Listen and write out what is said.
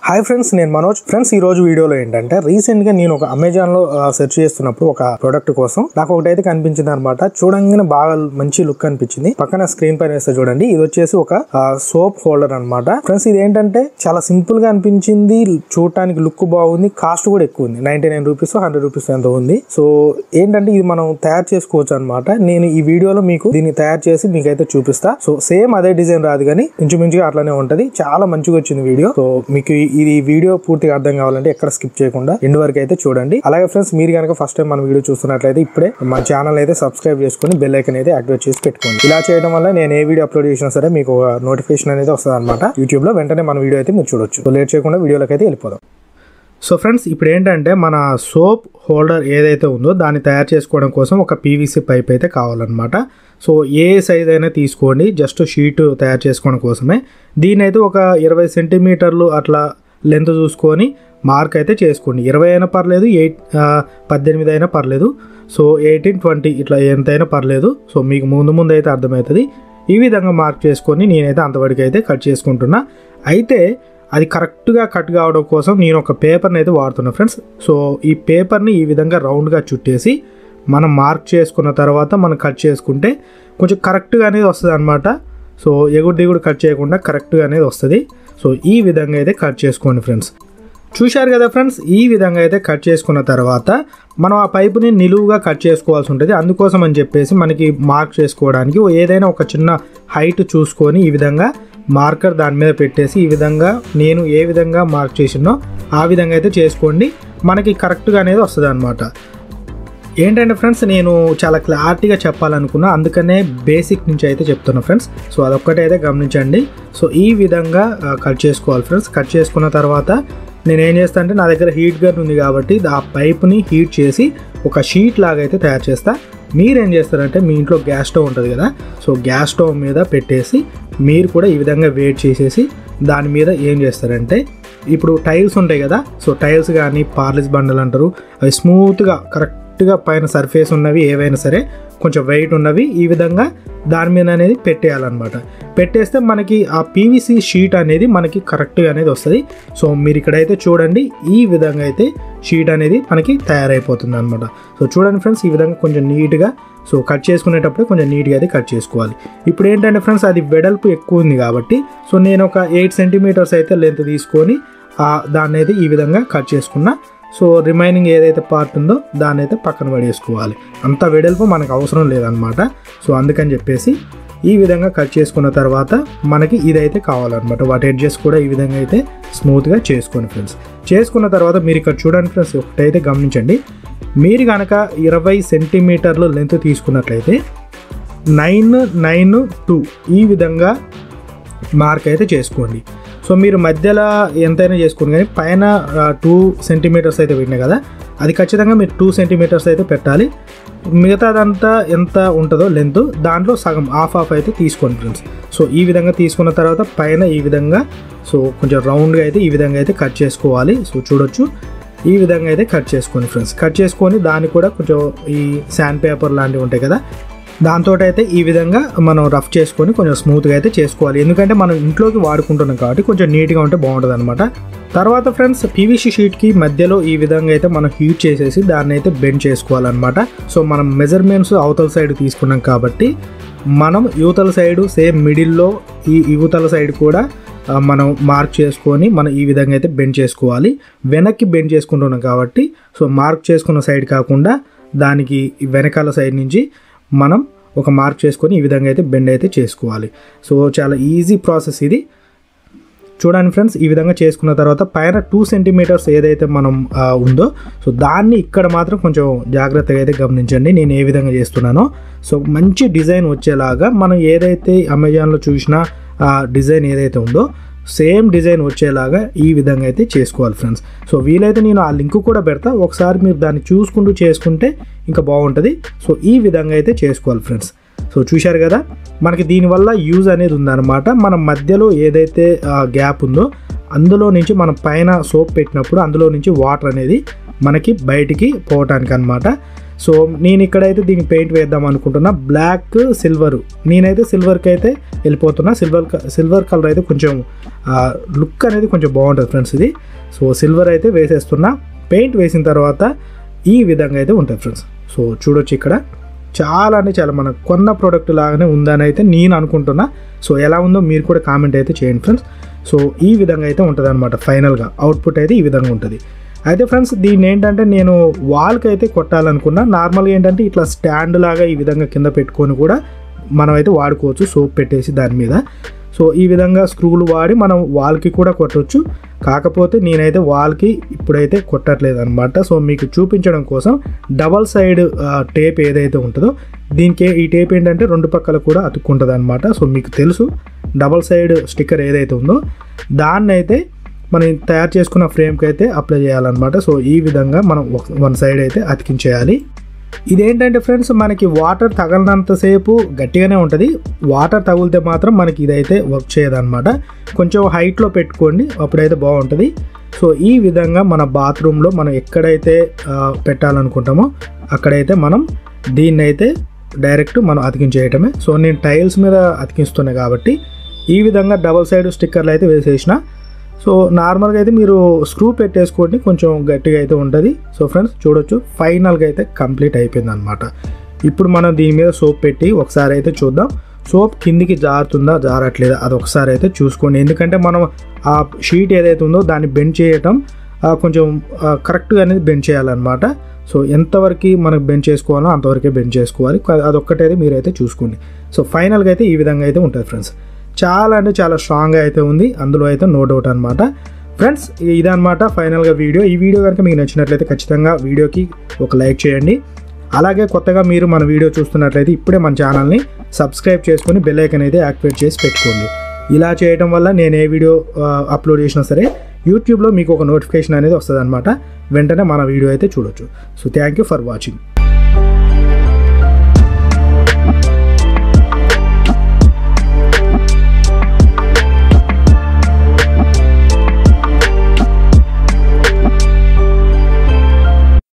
hi friends నేను Manoj friends ఈ రోజు వీడియోలో ఏంటంటే రీసెంట్ గా నేను ఒక అమెజాన్ లో సెర్చ్ చేస్తున్నప్పుడు ఒక ప్రోడక్ట్ కోసం నాకు ఒకటైతే కనిపించింది అనమాట చూడంగానే బాగా మంచి లుక్ అనిపించింది పక్కన స్క్రీన్ పైన వేస్తే చూడండి ఇది వచ్చేసి ఒక సోప్ హోల్డర్ అన్నమాట ఫ్రెండ్స్ ఇది ఏంటంటే చాలా సింపుల్ గా అనిపించింది చూడటానికి లుక్ బాగుంది కాస్ట్ కూడా ఎక్కువ ఉంది ninety nine rupees hundred rupees ఎంత ఉంది సో ఏంటంటే ఇది మనం తయారు చేసుకోవచ్చు అనమాట నేను ఈ వీడియోలో మీకు దీన్ని తయారు చేసి మీకైతే చూపిస్తా సో సేమ్ అదే డిజైన్ రాదు కానీ ఇంచుమించుగా అట్లానే ఉంటది చాలా మంచిగా వచ్చింది వీడియో సో మీకు ఈ- ఇది వీడియో పూర్తిగా అర్థం కావాలంటే ఎక్కడ స్కిప్ చేయకుండా ఎండ్ వరకు అయితే చూడండి అలాగే ఫ్రెండ్స్ మీరు కనుక ఫస్ట్ టైం మన వీడియో చూస్తున్నట్లయితే ఇప్పుడే మన ఛానల్ అయితే సబ్స్క్రైబ్ చేసుకుని బెల్ ఐకన్ అయితే యాక్టివేట్ చేసి పెట్టుకోండి ఇలా చేయడం వల్ల నేను ఏ వీడియో అప్లోడ్ చేసినా సరే మీకు ఒక నోటిఫికేషన్ అనేది వస్తుంది అనమాట యూట్యూబ్ లో వెంటనే మన వీడియో అయితే మీరు చూడొచ్చు సో లేట్ చేయకుండా వీడియోలోకి అయితే వెళ్ళిపోదాం సో ఫ్రెండ్స్ ఇప్పుడు ఏంటంటే మన సోప్ హోల్డర్ ఏదైతే ఉందో దాన్ని తయారు చేసుకోవడం కోసం ఒక పీవీసీ పైప్ అయితే కావాలన్నమాట సో ఏ సైజ్ అయినా తీసుకోండి జస్ట్ షీట్ తయారు చేసుకోవడం కోసమే దీని అయితే ఒక ఇరవై సెంటీమీటర్లు అట్లా లెంత్ చూసుకొని మార్క్ అయితే చేసుకోండి ఇరవై అయినా పర్లేదు ఎయిట్ పద్దెనిమిది అయినా పర్లేదు సో ఎయిటీన్ ట్వంటీ ఇట్లా ఎంతైనా పర్లేదు సో మీకు ముందు ముందు అయితే అర్థమవుతుంది ఈ విధంగా మార్క్ చేసుకొని నేనైతే అంతవరకు అయితే కట్ చేసుకుంటున్నా అయితే అది కరెక్ట్గా కట్ కావడం కోసం నేను ఒక పేపర్ని అయితే వాడుతున్నా ఫ్రెండ్స్ సో ఈ పేపర్ని ఈ విధంగా రౌండ్గా చుట్టేసి మనం మార్క్ చేసుకున్న తర్వాత మనం కట్ చేసుకుంటే కొంచెం కరెక్ట్గా అనేది వస్తుంది అనమాట సో ఎగుడు దిగుడు కట్ చేయకుండా కరెక్ట్గా అనేది వస్తుంది సో ఈ విధంగా అయితే కట్ చేసుకోండి ఫ్రెండ్స్ చూశారు కదా ఫ్రెండ్స్ ఈ విధంగా అయితే కట్ చేసుకున్న తర్వాత మనం ఆ పైపుని నిలువుగా కట్ చేసుకోవాల్సి ఉంటుంది అందుకోసం అని చెప్పేసి మనకి మార్క్ చేసుకోవడానికి ఏదైనా ఒక చిన్న హైట్ చూసుకొని ఈ విధంగా మార్కర్ దాని మీద పెట్టేసి ఈ విధంగా నేను ఏ విధంగా మార్క్ చేసినో ఆ విధంగా అయితే చేసుకోండి మనకి కరెక్ట్గా అనేది వస్తుంది అనమాట ఏంటంటే ఫ్రెండ్స్ నేను చాలా క్లారిటీగా చెప్పాలనుకున్నా అందుకనే బేసిక్ నుంచి అయితే చెప్తున్నా ఫ్రెండ్స్ సో అదొక్కటే అయితే గమనించండి సో ఈ విధంగా ఆ, కట్ చేసుకోవాలి ఫ్రెండ్స్ కట్ చేసుకున్న తర్వాత నేను ఏం చేస్తా అంటే నా దగ్గర హీట్ గన్ ఉంది కాబట్టి ఆ పైప్ని హీట్ చేసి ఒక షీట్ లాగా అయితే తయారు చేస్తా మీరేం చేస్తారంటే మీ ఇంట్లో గ్యాస్ స్టవ్ ఉంటుంది కదా సో గ్యాస్ స్టవ్ మీద పెట్టేసి మీరు కూడా ఈ విధంగా వెయిట్ చేసేసి దాని మీద ఏం చేస్తారంటే ఇప్పుడు టైల్స్ ఉంటాయి కదా సో టైల్స్ కానీ పార్లిస్ బండలు అంటారు అవి స్మూత్గా కరెక్ట్గా పైన సర్ఫేస్ ఉన్నవి ఏవైనా సరే కొంచెం వెయిట్ ఉన్నవి ఈ విధంగా దాని మీద అనేది పెట్టేయాలన్నమాట పెట్టేస్తే మనకి ఆ పీవీసీ షీట్ అనేది మనకి కరెక్ట్గా అనేది వస్తుంది సో మీరు ఇక్కడైతే చూడండి ఈ విధంగా అయితే షీట్ అనేది మనకి తయారైపోతుంది అనమాట సో చూడండి ఫ్రెండ్స్ ఈ విధంగా కొంచెం నీట్గా సో కట్ చేసుకునేటప్పుడు కొంచెం నీట్గా అయితే కట్ చేసుకోవాలి ఇప్పుడు ఏంటంటే ఫ్రెండ్స్ అది వెడల్పు ఎక్కువ ఉంది కాబట్టి సో నేను ఒక ఎయిట్ సెంటీమీటర్స్ అయితే లెంత్ తీసుకొని ఆ దాన్ని అయితే ఈ విధంగా కట్ చేసుకున్నా సో రిమైనింగ్ ఏదైతే పార్ట్ ఉందో దాన్ని అయితే పక్కన పడేసుకోవాలి అంత వెడల్పు మనకు అవసరం లేదనమాట సో అందుకని చెప్పేసి ఈ విధంగా కట్ చేసుకున్న తర్వాత మనకి ఇదైతే కావాలన్నమాట వాటి ఎడ్జెస్ కూడా ఈ విధంగా అయితే స్మూత్గా చేసుకోండి ఫ్రెండ్స్ చేసుకున్న తర్వాత మీరు ఇక్కడ చూడండి ఫ్రెండ్స్ ఒకటైతే గమనించండి మీరు కనుక ఇరవై సెంటీమీటర్లు లెంత్ తీసుకున్నట్లయితే నైన్ నైన్ టూ ఈ విధంగా మార్క్ అయితే చేసుకోండి సో మీరు మధ్యలో ఎంతైనా చేసుకోండి కానీ పైన టూ సెంటీమీటర్స్ అయితే పెట్టినా కదా అది ఖచ్చితంగా మీరు టూ సెంటీమీటర్స్ అయితే పెట్టాలి మిగతాదంతా ఎంత ఉంటుందో లెంత్ దాంట్లో సగం హాఫ్ హాఫ్ అయితే తీసుకోండి ఫ్రెండ్స్ సో ఈ విధంగా తీసుకున్న తర్వాత పైన ఈ విధంగా సో కొంచెం రౌండ్గా అయితే ఈ విధంగా అయితే కట్ చేసుకోవాలి సో చూడొచ్చు ఈ విధంగా అయితే కట్ చేసుకోండి ఫ్రెండ్స్ కట్ చేసుకొని దాన్ని కూడా కొంచెం ఈ శాండ్ పేపర్ లాంటివి ఉంటాయి కదా దాంతో అయితే ఈ విధంగా మనం రఫ్ చేసుకొని కొంచెం స్మూత్గా అయితే చేసుకోవాలి ఎందుకంటే మనం ఇంట్లోకి వాడుకుంటున్నాం కాబట్టి కొంచెం నీట్గా ఉంటే బాగుంటుంది అనమాట తర్వాత ఫ్రెండ్స్ పీవీసీ షీట్కి మధ్యలో ఈ విధంగా అయితే మనం హీట్ చేసేసి దాన్ని అయితే బెండ్ చేసుకోవాలన్నమాట సో మనం మెజర్మెంట్స్ అవతల సైడ్ తీసుకున్నాం కాబట్టి మనం యువతల సైడ్ సేమ్ మిడిల్లో ఈ యువతల సైడ్ కూడా ఆ, మనం మార్క్ చేసుకొని మనం ఈ విధంగా అయితే బెండ్ చేసుకోవాలి వెనక్కి బెండ్ చేసుకుంటున్నాం కాబట్టి సో మార్క్ చేసుకున్న సైడ్ కాకుండా దానికి వెనకాల సైడ్ నుంచి మనం ఒక మార్క్ చేసుకొని ఈ విధంగా అయితే బెండ్ అయితే చేసుకోవాలి సో చాలా ఈజీ ప్రాసెస్ ఇది చూడండి ఫ్రెండ్స్ ఈ విధంగా చేసుకున్న తర్వాత పైన టూ సెంటీమీటర్స్ ఏదైతే మనం ఆ, ఉందో సో దాన్ని ఇక్కడ మాత్రం కొంచెం జాగ్రత్తగా అయితే గమనించండి నేను ఏ విధంగా చేస్తున్నానో సో మంచి డిజైన్ వచ్చేలాగా మనం ఏదైతే అమెజాన్లో చూసిన ఆ డిజైన్ ఏదైతే ఉందో సేమ్ డిజైన్ వచ్చేలాగా ఈ విధంగా అయితే చేసుకోవాలి ఫ్రెండ్స్ సో వీలైతే నేను ఆ లింక్ కూడా పెడతా ఒకసారి మీరు దాన్ని చూసుకుంటూ చేసుకుంటే ఇంకా బాగుంటుంది సో ఈ విధంగా అయితే చేసుకోవాలి ఫ్రెండ్స్ సో చూశారు కదా మనకి దీనివల్ల యూజ్ అనేది ఉందన్నమాట మనం మధ్యలో ఏదైతే గ్యాప్ ఉందో అందులో నుంచి మనం పైన సోప్ పెట్టినప్పుడు అందులో నుంచి వాటర్ అనేది మనకి బయటికి పోవటానికి అనమాట సో నేను ఇక్కడైతే దీనికి పెయింట్ వేద్దాం అనుకుంటున్నా బ్లాక్ సిల్వర్ నేనైతే సిల్వర్కి అయితే వెళ్ళిపోతున్నా సిల్వర్ సిల్వర్ కలర్ అయితే కొంచెం లుక్ అనేది కొంచెం బాగుంటుంది ఫ్రెండ్స్ ఇది సో సిల్వర్ అయితే వేసేస్తున్నా పెయింట్ వేసిన తర్వాత ఈ విధంగా అయితే ఉంటుంది ఫ్రెండ్స్ సో చూడొచ్చు ఇక్కడ చాలా అంటే చాలా మన కొన్న ప్రోడక్ట్ లాగానే ఉందని అయితే నేను అనుకుంటున్నా సో ఎలా ఉందో మీరు కూడా కామెంట్ అయితే చేయండి ఫ్రెండ్స్ సో ఈ విధంగా అయితే ఉంటుంది అనమాట ఫైనల్గా అవుట్పుట్ అయితే ఈ విధంగా ఉంటుంది అయితే ఫ్రెండ్స్ దీన్ని ఏంటంటే నేను వాల్కి అయితే కొట్టాలనుకున్నా నార్మల్గా ఏంటంటే ఇట్లా స్టాండ్ లాగా ఈ విధంగా కింద పెట్టుకొని కూడా మనం అయితే వాడుకోవచ్చు సోప్ పెట్టేసి దాని మీద సో ఈ విధంగా స్క్రూలు వాడి మనం వాల్కి కూడా కొట్టవచ్చు కాకపోతే నేనైతే వాల్కి ఇప్పుడైతే కొట్టట్లేదు అనమాట సో మీకు చూపించడం కోసం డబల్ సైడ్ టేప్ ఏదైతే ఉంటుందో దీనికి ఈ టేప్ ఏంటంటే రెండు పక్కల కూడా అతుక్కుంటుంది అనమాట సో మీకు తెలుసు డబల్ సైడ్ స్టిక్కర్ ఏదైతే ఉందో దాన్ని అయితే మనం తయారు చేసుకున్న ఫ్రేమ్కి అయితే అప్లై చేయాలన్నమాట సో ఈ విధంగా మనం వన్ సైడ్ అయితే అతికించేయాలి ఇదేంటంటే ఫ్రెండ్స్ మనకి వాటర్ తగలనంతసేపు గట్టిగానే ఉంటుంది వాటర్ తగిలితే మాత్రం మనకి ఇదైతే వర్క్ చేయదన్నమాట కొంచెం హైట్లో పెట్టుకోండి అప్పుడైతే బాగుంటుంది సో ఈ విధంగా మన బాత్రూంలో మనం ఎక్కడైతే ఆ, పెట్టాలనుకుంటామో అక్కడైతే మనం దీన్ని అయితే డైరెక్ట్ మనం అతికించేయటమే సో నేను టైల్స్ మీద అతికిస్తున్నా కాబట్టి ఈ విధంగా డబల్ సైడ్ స్టిక్కర్లు అయితే వేసేసిన సో నార్మల్గా అయితే మీరు స్క్రూ పెట్టేసుకోండి కొంచెం గట్టిగా అయితే ఉంటుంది సో ఫ్రెండ్స్ చూడొచ్చు ఫైనల్గా అయితే కంప్లీట్ అయిపోయింది అనమాట ఇప్పుడు మనం దీని మీద సోప్ పెట్టి ఒకసారి అయితే చూద్దాం సోప్ కిందికి జారుతుందా జారట్లేదా అది ఒకసారి అయితే చూసుకోండి ఎందుకంటే మనం ఆ షీట్ ఏదైతే ఉందో దాన్ని బెండ్ చేయటం ఆ, కొంచెం ఆ, కరెక్ట్గా అనేది బెండ్ చేయాలన్నమాట సో ఎంతవరకు మనకు బెండ్ చేసుకోవాలో అంతవరకే బెండ్ చేసుకోవాలి అదొక్కటైతే మీరైతే చూసుకోండి సో ఫైనల్గా అయితే ఈ విధంగా అయితే ఉంటుంది ఫ్రెండ్స్ చాలా అంటే చాలా స్ట్రాంగ్గా అయితే ఉంది అందులో అయితే నో డౌట్ అనమాట ఫ్రెండ్స్ ఇదనమాట ఫైనల్గా వీడియో ఈ వీడియో కనుక మీకు నచ్చినట్లయితే ఖచ్చితంగా వీడియోకి ఒక లైక్ చేయండి అలాగే కొత్తగా మీరు మన వీడియో చూస్తున్నట్లయితే ఇప్పుడే మన ఛానల్ని సబ్స్క్రైబ్ చేసుకొని బెల్ ఐకన్ అయితే యాక్టివేట్ చేసి పెట్టుకోండి ఇలా చేయడం వల్ల నేను ఏ వీడియో ఆ, అప్లోడ్ చేసినా సరే యూట్యూబ్లో మీకు ఒక నోటిఫికేషన్ అనేది వస్తుంది వెంటనే మన వీడియో అయితే చూడొచ్చు so thank you for watching